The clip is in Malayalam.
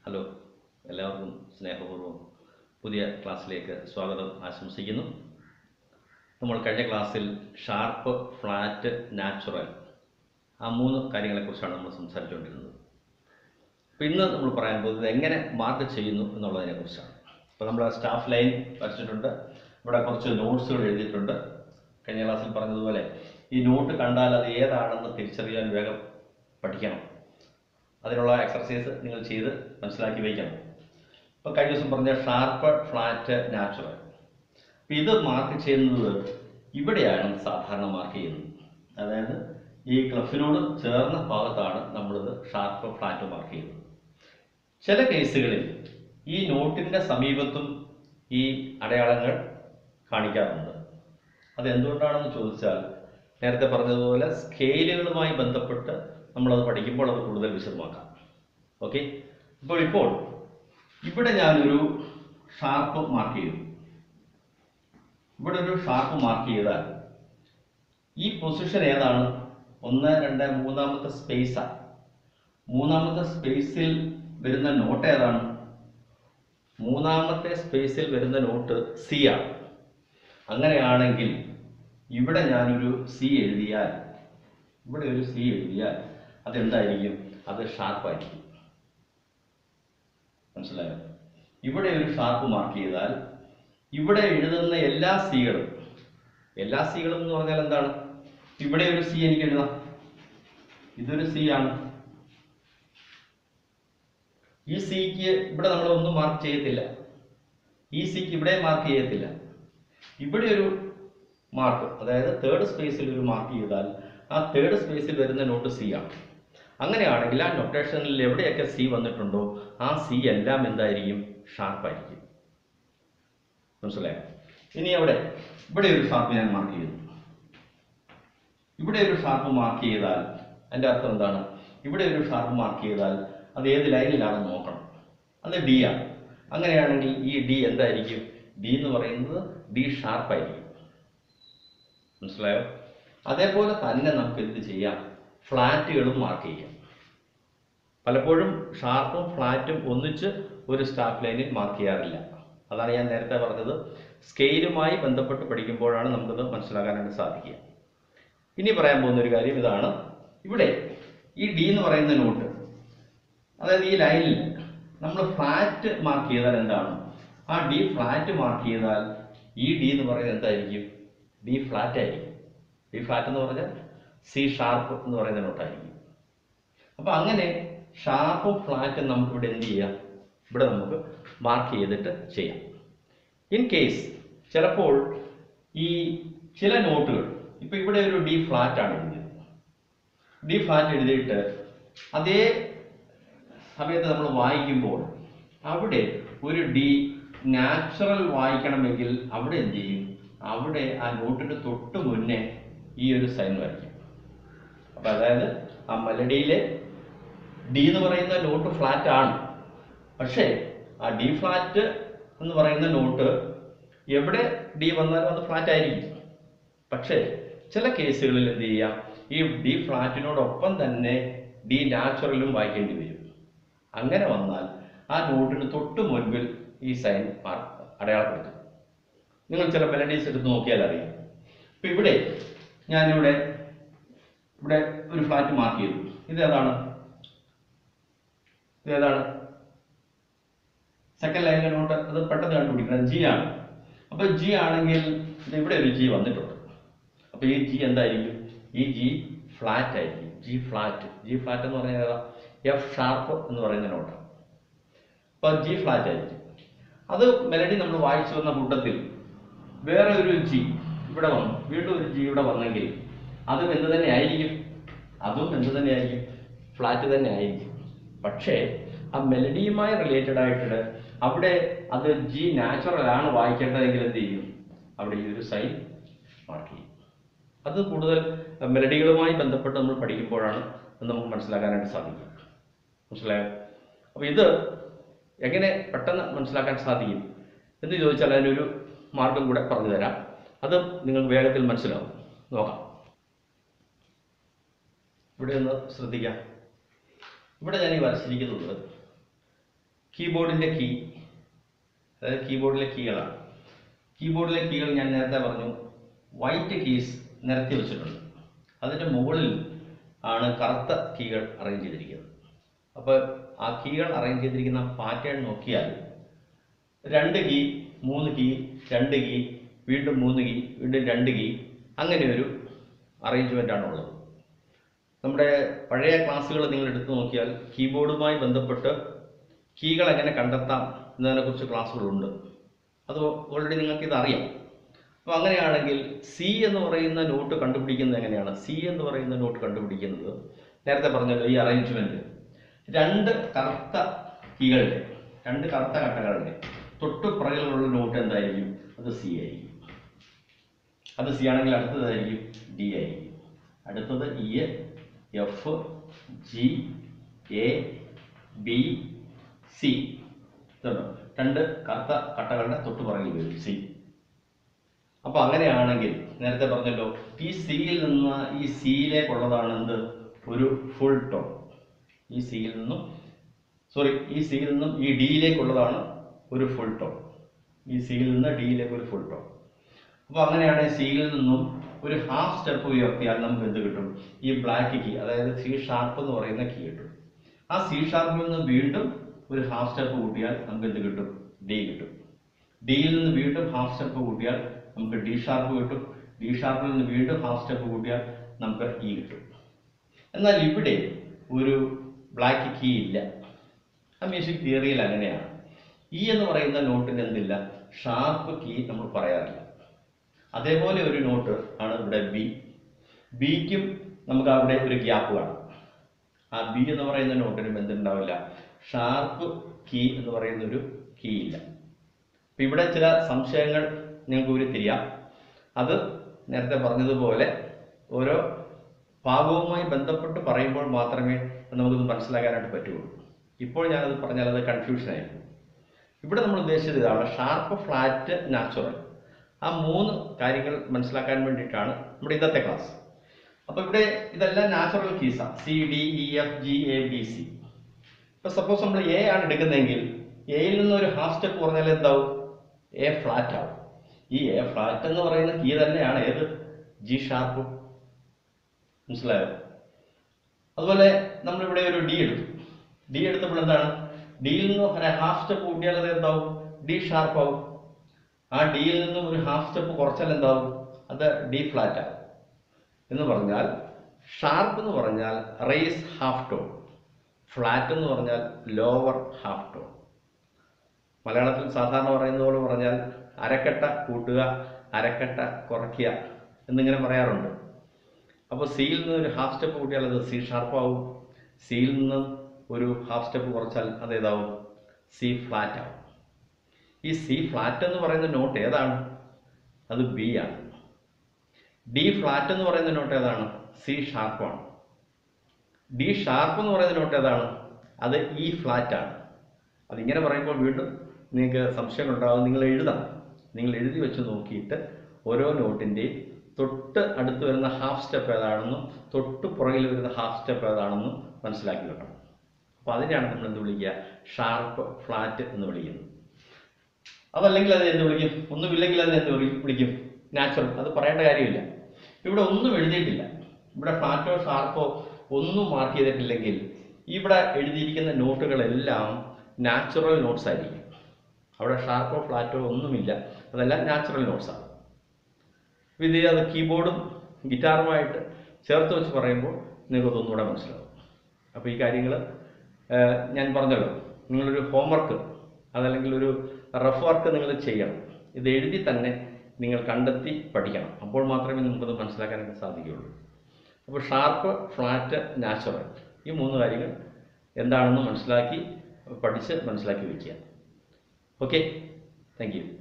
ഹലോ എല്ലാവർക്കും സ്നേഹപൂർവ്വം പുതിയ ക്ലാസ്സിലേക്ക് സ്വാഗതം ആശംസിക്കുന്നു നമ്മൾ കഴിഞ്ഞ ക്ലാസ്സിൽ ഷാർപ്പ് ഫ്ലാറ്റ് നാച്ചുറൽ ആ മൂന്ന് കാര്യങ്ങളെക്കുറിച്ചാണ് നമ്മൾ സംസാരിച്ചുകൊണ്ടിരുന്നത് അപ്പോൾ ഇന്ന് നമ്മൾ പറയാൻ പോകുന്നത് എങ്ങനെ മാർക്ക് ചെയ്യുന്നു എന്നുള്ളതിനെക്കുറിച്ചാണ് അപ്പോൾ നമ്മൾ സ്റ്റാഫ് ലൈൻ വരച്ചിട്ടുണ്ട് ഇവിടെ കുറച്ച് നോട്ട്സുകൾ എഴുതിയിട്ടുണ്ട് കഴിഞ്ഞ ക്ലാസ്സിൽ പറഞ്ഞതുപോലെ ഈ നോട്ട് കണ്ടാൽ അത് ഏതാണെന്ന് തിരിച്ചറിയാൻ വേഗം പഠിക്കണം അതിനുള്ള എക്സർസൈസ് നിങ്ങൾ ചെയ്ത് മനസ്സിലാക്കി വയ്ക്കണം ഇപ്പോൾ കഴിഞ്ഞ ദിവസം പറഞ്ഞ ഷാർപ്പ് ഫ്ലാറ്റ് നാച്ചുറൽ അപ്പം ഇത് മാർക്ക് ചെയ്യുന്നത് ഇവിടെയാണ് സാധാരണ മാർക്ക് ചെയ്യുന്നത് അതായത് ഈ ക്ലഫിനോട് ചേർന്ന ഭാഗത്താണ് നമ്മളിത് ഷാർപ്പ് ഫ്ലാറ്റ് മാർക്ക് ചെയ്യുന്നത് ചില കേസുകളിൽ ഈ നോട്ടിൻ്റെ സമീപത്തും ഈ അടയാളങ്ങൾ കാണിക്കാറുണ്ട് അതെന്തുകൊണ്ടാണെന്ന് ചോദിച്ചാൽ നേരത്തെ പറഞ്ഞതുപോലെ സ്കെയിലുകളുമായി ബന്ധപ്പെട്ട് നമ്മളത് പഠിക്കുമ്പോൾ അത് കൂടുതൽ വിശദമാക്കാം ഓക്കെ അപ്പോൾ ഇപ്പോൾ ഇവിടെ ഞാനൊരു ഷാർപ്പ് മാർക്ക് ചെയ്തു ഇവിടെ ഒരു ഷാർപ്പ് മാർക്ക് ചെയ്താൽ ഈ പൊസിഷൻ ഏതാണ് ഒന്ന് രണ്ട് മൂന്നാമത്തെ സ്പേസാണ് മൂന്നാമത്തെ സ്പേസിൽ വരുന്ന നോട്ട് ഏതാണ് മൂന്നാമത്തെ സ്പേസിൽ വരുന്ന നോട്ട് സി ആണ് അങ്ങനെയാണെങ്കിൽ ഇവിടെ ഞാനൊരു സി എഴുതിയാൽ ഇവിടെ ഒരു സി എഴുതിയാൽ അതെന്തായിരിക്കും അത് ഷാർപ്പായിരിക്കും മനസ്സിലായോ ഇവിടെ ഒരു ഷാർപ്പ് മാർക്ക് ചെയ്താൽ ഇവിടെ എഴുതുന്ന എല്ലാ സികളും എല്ലാ സികളും എന്ന് പറഞ്ഞാൽ എന്താണ് ഇവിടെ ഒരു സി എനിക്ക് എഴുതാം ഇതൊരു സി ആണ് ഈ സിക്ക് ഇവിടെ നമ്മൾ ഒന്നും മാർക്ക് ചെയ്യത്തില്ല ഈ സിക്ക് ഇവിടെ മാർക്ക് ചെയ്യത്തില്ല ഇവിടെ ഒരു മാർക്ക് അതായത് തേർഡ് സ്പേസിൽ ഒരു മാർക്ക് ചെയ്താൽ ആ തേർഡ് സ്പേസിൽ വരുന്ന നോട്ട് സി ആണ് അങ്ങനെയാണെങ്കിൽ ആ നൊട്ടേഷനിൽ എവിടെയൊക്കെ സി വന്നിട്ടുണ്ടോ ആ സി എല്ലാം എന്തായിരിക്കും ഷാർപ്പായിരിക്കും മനസ്സിലായോ ഇനി അവിടെ ഇവിടെ ഒരു ഷാർപ്പ് ഞാൻ മാർക്ക് ചെയ്തു ഇവിടെ ഒരു ഷാർപ്പ് മാർക്ക് ചെയ്താൽ അതിൻ്റെ അർത്ഥം എന്താണ് ഇവിടെ ഒരു ഷാർപ്പ് മാർക്ക് ചെയ്താൽ അത് ഏത് ലൈനിലാണെന്ന് നോക്കണം അത് ഡി ആണ് അങ്ങനെയാണെങ്കിൽ ഈ ഡി എന്തായിരിക്കും ഡി എന്ന് പറയുന്നത് ഡി ഷാർപ്പായിരിക്കും മനസ്സിലായോ അതേപോലെ തന്നെ നമുക്ക് എന്ത് ചെയ്യാം ഫ്ലാറ്റുകളും മാർക്ക് ചെയ്യാം പലപ്പോഴും ഷാർപ്പും ഫ്ലാറ്റും ഒന്നിച്ച് ഒരു സ്റ്റാഫ് ലൈനിൽ മാർക്ക് ചെയ്യാറില്ല അതാണ് ഞാൻ നേരത്തെ പറഞ്ഞത് സ്കെയിലുമായി ബന്ധപ്പെട്ട് പഠിക്കുമ്പോഴാണ് നമുക്കത് മനസ്സിലാക്കാനായിട്ട് സാധിക്കുക ഇനി പറയാൻ പോകുന്ന ഒരു കാര്യം ഇതാണ് ഇവിടെ ഈ ഡി എന്ന് പറയുന്ന നോട്ട് അതായത് ഈ ലൈനിൽ നമ്മൾ ഫ്ലാറ്റ് മാർക്ക് ചെയ്താൽ എന്താണ് ആ ഡി ഫ്ലാറ്റ് മാർക്ക് ചെയ്താൽ ഈ ഡി എന്ന് പറയുന്നത് എന്തായിരിക്കും ഡി ഫ്ലാറ്റ് ആയിരിക്കും ഡി ഫ്ലാറ്റ് എന്ന് പറഞ്ഞാൽ സി ഷാർപ്പ് എന്ന് പറയുന്ന നോട്ടായിരിക്കും അപ്പോൾ അങ്ങനെ ഷാർപ്പും ഫ്ലാറ്റും നമുക്ക് ഇവിടെ എന്ത് ചെയ്യാം ഇവിടെ നമുക്ക് മാർക്ക് ചെയ്തിട്ട് ചെയ്യാം ഇൻ കേസ് ചിലപ്പോൾ ഈ ചില നോട്ടുകൾ ഇപ്പോൾ ഇവിടെ ഒരു ഡി ഫ്ലാറ്റ് ആണ് എഴുതിയത് ഡി ഫ്ലാറ്റ് എഴുതിയിട്ട് അതേ സമയത്ത് നമ്മൾ വായിക്കുമ്പോൾ അവിടെ ഒരു ഡി നാച്ചുറൽ വായിക്കണമെങ്കിൽ അവിടെ എന്ത് ചെയ്യും അവിടെ ആ നോട്ടിന് തൊട്ട് മുന്നേ ഈ ഒരു സൈൻ വരയ്ക്കും അപ്പം അതായത് ആ മെലഡിയിലെ ഡി എന്ന് പറയുന്ന നോട്ട് ഫ്ലാറ്റ് ആണ് പക്ഷേ ആ ഡി ഫ്ലാറ്റ് എന്ന് പറയുന്ന നോട്ട് എവിടെ ഡി വന്നാലും അത് ഫ്ലാറ്റ് ആയിരിക്കും പക്ഷേ ചില കേസുകളിൽ എന്ത് ചെയ്യാം ഈ ഡി ഫ്ലാറ്റിനോടൊപ്പം തന്നെ ഡി നാച്ചുറലും വായിക്കേണ്ടി വരും അങ്ങനെ വന്നാൽ ആ നോട്ടിന് തൊട്ട് മുൻപിൽ ഈ സൈൻ അടയാളപ്പെടുത്തും നിങ്ങൾ ചില മെലഡീസ് എടുത്ത് നോക്കിയാൽ അറിയാം ഇപ്പം ഇവിടെ ഞാനിവിടെ ഇവിടെ ഒരു ഫ്ലാറ്റ് മാർക്ക് ചെയ്തു ഇതേതാണ് ഇതേതാണ് സെക്കൻഡ് ലൈനിലെ നോട്ട് അത് പെട്ടെന്ന് കണ്ടുപിടിക്കണം ജി ആണ് അപ്പൊ ജി ആണെങ്കിൽ ഇത് ഇവിടെ ഒരു ജി വന്നിട്ടുണ്ട് അപ്പൊ ഈ ജി എന്തായിരിക്കും ഈ ജി ഫ്ലാറ്റ് ആയിരിക്കും ജി ഫ്ലാറ്റ് ജി ഫ്ലാറ്റ് എന്ന് പറഞ്ഞാൽ ഏതാ എഫ് ഷാർപ്പ് എന്ന് പറയുന്ന നോട്ടാണ് അപ്പൊ ജി ഫ്ലാറ്റ് ആയിരിക്കും അത് മെലഡി നമ്മൾ വായിച്ചു വന്ന കൂട്ടത്തിൽ വേറെ ഒരു ജി ഇവിടെ വന്നു വീണ്ടും ഒരു ജി ഇവിടെ വന്നെങ്കിൽ അതും എന്ത് തന്നെ ആയിരിക്കും അതും എന്ത് തന്നെ ആയിരിക്കും ഫ്ലാറ്റ് തന്നെ ആയിരിക്കും പക്ഷേ ആ മെലഡിയുമായി റിലേറ്റഡ് ആയിട്ട് അവിടെ അത് ജി നാച്ചുറൽ ആണ് വായിക്കേണ്ടതെങ്കിൽ എന്ത് ചെയ്യും അവിടെ ഈ ഒരു സൈൻ മാർക്ക് ചെയ്യും അത് കൂടുതൽ മെലഡികളുമായി ബന്ധപ്പെട്ട് നമ്മൾ പഠിക്കുമ്പോഴാണ് അത് നമുക്ക് മനസ്സിലാക്കാനായിട്ട് സാധിക്കുക മനസ്സിലായോ അപ്പോൾ ഇത് എങ്ങനെ പെട്ടെന്ന് മനസ്സിലാക്കാൻ സാധിക്കും എന്ന് ചോദിച്ചാൽ അതിനൊരു മാർഗം കൂടെ പറഞ്ഞു തരാം അത് നിങ്ങൾക്ക് വേഗത്തിൽ മനസ്സിലാവും നോക്കാം ഇവിടെ ഒന്ന് ശ്രദ്ധിക്കാം ഇവിടെ ഞാൻ ഈ വരച്ചിരിക്കുന്നത് കീബോർഡിൻ്റെ കീ അതായത് കീബോർഡിലെ കീകളാണ് കീബോർഡിലെ കീകൾ ഞാൻ നേരത്തെ പറഞ്ഞു വൈറ്റ് കീസ് നിരത്തി വെച്ചിട്ടുണ്ട് അതിൻ്റെ മുകളിൽ ആണ് കറുത്ത കീകൾ അറേഞ്ച് ചെയ്തിരിക്കുന്നത് അപ്പോൾ ആ കീകൾ അറേഞ്ച് ചെയ്തിരിക്കുന്ന പാറ്റേൺ നോക്കിയാൽ രണ്ട് കീ മൂന്ന് കീ രണ്ട് കീ വീണ്ടും മൂന്ന് കീ വീണ്ടും രണ്ട് കീ അങ്ങനെ ഒരു അറേഞ്ച്മെൻ്റ് ആണുള്ളത് നമ്മുടെ പഴയ ക്ലാസ്സുകൾ നിങ്ങൾ എടുത്തു നോക്കിയാൽ കീബോർഡുമായി ബന്ധപ്പെട്ട് കീകൾ എങ്ങനെ കണ്ടെത്താം എന്നതിനെക്കുറിച്ച് ക്ലാസ്സുകളുണ്ട് അത് ഓൾറെഡി നിങ്ങൾക്ക് ഇത് അറിയാം അപ്പോൾ അങ്ങനെയാണെങ്കിൽ സി എന്ന് പറയുന്ന നോട്ട് കണ്ടുപിടിക്കുന്നത് എങ്ങനെയാണ് സി എന്ന് പറയുന്ന നോട്ട് കണ്ടുപിടിക്കുന്നത് നേരത്തെ പറഞ്ഞല്ലോ ഈ അറേഞ്ച്മെന്റ് രണ്ട് കറുത്ത കീകളുടെ രണ്ട് കറുത്ത കട്ടകളുടെ തൊട്ട് പുറകിലുള്ള നോട്ട് എന്തായിരിക്കും അത് സി ആയിരിക്കും അത് സി ആണെങ്കിൽ അടുത്തതായിരിക്കും ഡി ആയിരിക്കും അടുത്തത് E F G A B C ഇതുണ്ടോ രണ്ട് കറുത്ത കട്ടകളുടെ തൊട്ട് പുറകിൽ വരും സി അപ്പൊ അങ്ങനെയാണെങ്കിൽ നേരത്തെ പറഞ്ഞല്ലോ ഈ സിയിൽ നിന്ന് ഈ സിയിലേക്കുള്ളതാണ് എന്ത് ഒരു ഫുൾ ടോൺ ഈ സിയിൽ നിന്നും സോറി ഈ സിയിൽ നിന്നും ഈ ഡിയിലേക്കുള്ളതാണ് ഒരു ഫുൾ ടോൺ ഈ സിയിൽ നിന്ന് ഡിയിലേക്ക് ഒരു ഫുൾ ടോൺ അപ്പോൾ അങ്ങനെയാണെങ്കിൽ സിയിൽ നിന്നും ഒരു ഹാഫ് സ്റ്റെപ്പ് ഉയർത്തിയാൽ നമുക്ക് എന്ത് കിട്ടും ഈ ബ്ലാക്ക് കീ അതായത് സി ഷാർപ്പ് എന്ന് പറയുന്ന കീ കിട്ടും ആ സി ഷാർപ്പിൽ നിന്ന് വീണ്ടും ഒരു ഹാഫ് സ്റ്റെപ്പ് കൂട്ടിയാൽ നമുക്ക് എന്ത് കിട്ടും ഡി കിട്ടും ഡിയിൽ നിന്ന് വീണ്ടും ഹാഫ് സ്റ്റെപ്പ് കൂട്ടിയാൽ നമുക്ക് ഡി ഷാർപ്പ് കിട്ടും ഡി ഷാർപ്പിൽ നിന്ന് വീണ്ടും ഹാഫ് സ്റ്റെപ്പ് കൂട്ടിയാൽ നമുക്ക് ഇ കിട്ടും എന്നാൽ ഇവിടെ ഒരു ബ്ലാക്ക് കീ ഇല്ല ആ മ്യൂസിക് തിയറിയിൽ അങ്ങനെയാണ് ഇ എന്ന് പറയുന്ന നോട്ടിന് എന്തില്ല ഷാർപ്പ് കീ നമ്മൾ പറയാറില്ല അതേപോലെ ഒരു നോട്ട് ആണ് ഇവിടെ ബി ബിക്കും നമുക്ക് അവിടെ ഒരു ഗ്യാപ്പ് കാണാം ആ ബി എന്ന് പറയുന്ന നോട്ടിനും എന്തുണ്ടാവില്ല ഷാർപ്പ് കീ എന്ന് പറയുന്ന ഒരു കീ ഇല്ല അപ്പൊ ഇവിടെ ചില സംശയങ്ങൾ നിങ്ങൾക്ക് ഉരുത്തിരിയാം അത് നേരത്തെ പറഞ്ഞതുപോലെ ഓരോ ഭാഗവുമായി ബന്ധപ്പെട്ട് പറയുമ്പോൾ മാത്രമേ നമുക്കത് മനസ്സിലാക്കാനായിട്ട് പറ്റുള്ളൂ ഇപ്പോൾ ഞാനത് പറഞ്ഞാൽ അത് കൺഫ്യൂഷൻ ആയിരിക്കും ഇവിടെ നമ്മൾ ഉദ്ദേശിച്ചത് ഇതാണ് ഷാർപ്പ് ഫ്ലാറ്റ് നാച്ചുറൽ ആ മൂന്ന് കാര്യങ്ങൾ മനസ്സിലാക്കാൻ വേണ്ടിയിട്ടാണ് നമ്മുടെ ഇന്നത്തെ ക്ലാസ് അപ്പോൾ ഇവിടെ ഇതെല്ലാം നാച്ചുറൽ കീസാണ് C D E F G A B C ഇപ്പൊ സപ്പോസ് നമ്മൾ എ ആണ് എടുക്കുന്നതെങ്കിൽ എയിൽ നിന്ന് ഒരു ഹാഫ് സ്റ്റെപ്പ് പറഞ്ഞാൽ എന്താവും എ ഫ്ലാറ്റ് ആവും ഈ എ ഫ്ലാറ്റ് എന്ന് പറയുന്ന കീ തന്നെയാണ് ഏത് ജി ഷാർപ്പ് മനസ്സിലായോ അതുപോലെ നമ്മളിവിടെ ഒരു ഡി എടുത്തു ഡി എടുത്തപ്പോൾ എന്താണ് ഡിയിൽ നിന്ന് ഒരു ഹാഫ് സ്റ്റെപ്പ് കൂട്ടിയാൽ അത് എന്താവും ഡി ഷാർപ്പ് ആവും ആ ഡിയിൽ നിന്നും ഒരു ഹാഫ് സ്റ്റെപ്പ് കുറച്ചാൽ എന്താവും അത് ഡി ഫ്ലാറ്റ് ആവും എന്ന് പറഞ്ഞാൽ ഷാർപ്പ് എന്ന് പറഞ്ഞാൽ റേസ് ഹാഫ് ടോൺ ഫ്ലാറ്റ് എന്ന് പറഞ്ഞാൽ ലോവർ ഹാഫ് ടോൺ മലയാളത്തിൽ സാധാരണ പറയുന്ന പോലെ പറഞ്ഞാൽ അരക്കട്ട കൂട്ടുക അരക്കട്ട കുറയ്ക്കുക എന്നിങ്ങനെ പറയാറുണ്ട് അപ്പോൾ സിയിൽ നിന്ന് ഒരു ഹാഫ് സ്റ്റെപ്പ് കൂട്ടിയാൽ അത് സി ഷാർപ്പ് ആവും സിയിൽ നിന്ന് ഒരു ഹാഫ് സ്റ്റെപ്പ് കുറച്ചാൽ അത് ഏതാവും സി ഫ്ലാറ്റ് ആവും ഈ സി ഫ്ലാറ്റ് എന്ന് പറയുന്ന നോട്ട് ഏതാണ് അത് ബി ആണ് ഡി ഫ്ലാറ്റ് എന്ന് പറയുന്ന നോട്ട് ഏതാണ് സി ഷാർപ്പാണ് ഡി ഷാർപ്പ് എന്ന് പറയുന്ന നോട്ട് ഏതാണ് അത് ഇ ഫ്ലാറ്റ് ആണ് അതിങ്ങനെ പറയുമ്പോൾ വീണ്ടും നിങ്ങൾക്ക് സംശയം ഉണ്ടാകും നിങ്ങൾ എഴുതണം നിങ്ങൾ എഴുതി വെച്ച് നോക്കിയിട്ട് ഓരോ നോട്ടിൻ്റെയും തൊട്ട് അടുത്ത് വരുന്ന ഹാഫ് സ്റ്റെപ്പ് ഏതാണെന്നും തൊട്ട് പുറകിൽ വരുന്ന ഹാഫ് സ്റ്റെപ്പ് ഏതാണെന്നും മനസ്സിലാക്കി വെക്കണം അപ്പോൾ അതിനെയാണ് നമ്മൾ എന്ത് വിളിക്കുക ഷാർപ്പ് ഫ്ലാറ്റ് എന്ന് വിളിക്കുന്നത് അതല്ലെങ്കിൽ അത് എന്ത് വിളിക്കും ഒന്നുമില്ലെങ്കിൽ അത് എന്ത് വിളി- വിളിക്കും നാച്ചുറൽ അത് പറയേണ്ട കാര്യമില്ല ഇവിടെ ഒന്നും എഴുതിയിട്ടില്ല ഇവിടെ ഫ്ലാറ്റോ ഷാർപ്പോ ഒന്നും മാർക്ക് ചെയ്തിട്ടില്ലെങ്കിൽ ഇവിടെ എഴുതിയിരിക്കുന്ന നോട്ടുകളെല്ലാം നാച്ചുറൽ നോട്ട്സ് ആയിരിക്കും അവിടെ ഷാർപ്പോ ഫ്ലാറ്റോ ഒന്നുമില്ല അതെല്ലാം നാച്ചുറൽ നോട്ട്സാണ് ഇത് അത് കീബോർഡും ഗിറ്റാറുമായിട്ട് ചേർത്ത് വെച്ച് പറയുമ്പോൾ നിങ്ങൾക്ക് ഒന്നുകൂടെ മനസ്സിലാവും അപ്പോൾ ഈ കാര്യങ്ങൾ ഞാൻ പറഞ്ഞല്ലോ നിങ്ങളൊരു ഹോംവർക്ക് അതല്ലെങ്കിൽ ഒരു റഫ് വർക്ക് നിങ്ങൾ ചെയ്യണം ഇത് എഴുതി തന്നെ നിങ്ങൾ കണ്ടെത്തി പഠിക്കണം അപ്പോൾ മാത്രമേ നമുക്കത് മനസ്സിലാക്കാനായിട്ട് സാധിക്കുകയുള്ളൂ അപ്പോൾ ഷാർപ്പ് ഫ്ലാറ്റ് നാച്ചുറൽ ഈ മൂന്ന് കാര്യങ്ങൾ എന്താണെന്ന് മനസ്സിലാക്കി പഠിച്ച് മനസ്സിലാക്കി വയ്ക്കുക ഓക്കെ താങ്ക് യു